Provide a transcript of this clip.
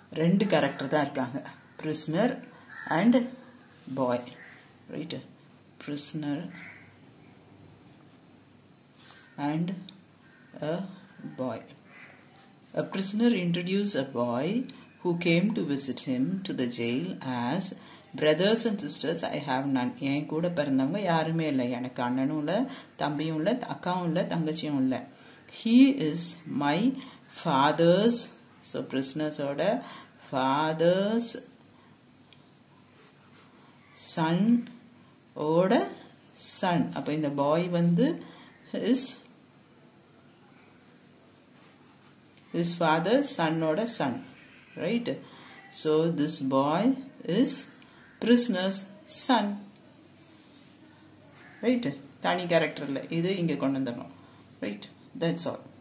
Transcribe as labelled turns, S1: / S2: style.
S1: ரெண்டு கேரக்டர் தான் இருக்காங்க prisoner and boy right prisoner and a boy. A prisoner introduced a boy who came to visit him to the jail as brothers and sisters I have none. என் கூட பிறந்தவங்க யாருமே இல்லை எனக்கு அண்ணனும் இல்லை தம்பியும் இல்லை அக்காவும் இல்லை தங்கச்சியும் இல்லை he is my father's so பிரிஸ்னஸோட ஃபாதர்ஸ் சன் ஓட சன் அப்போ இந்த பாய் வந்து his his father சன்னோட son right so this boy is prisoner's son right தனி கேரக்டர்ல இது இங்க கொண்டு வந்துடணும் right that's all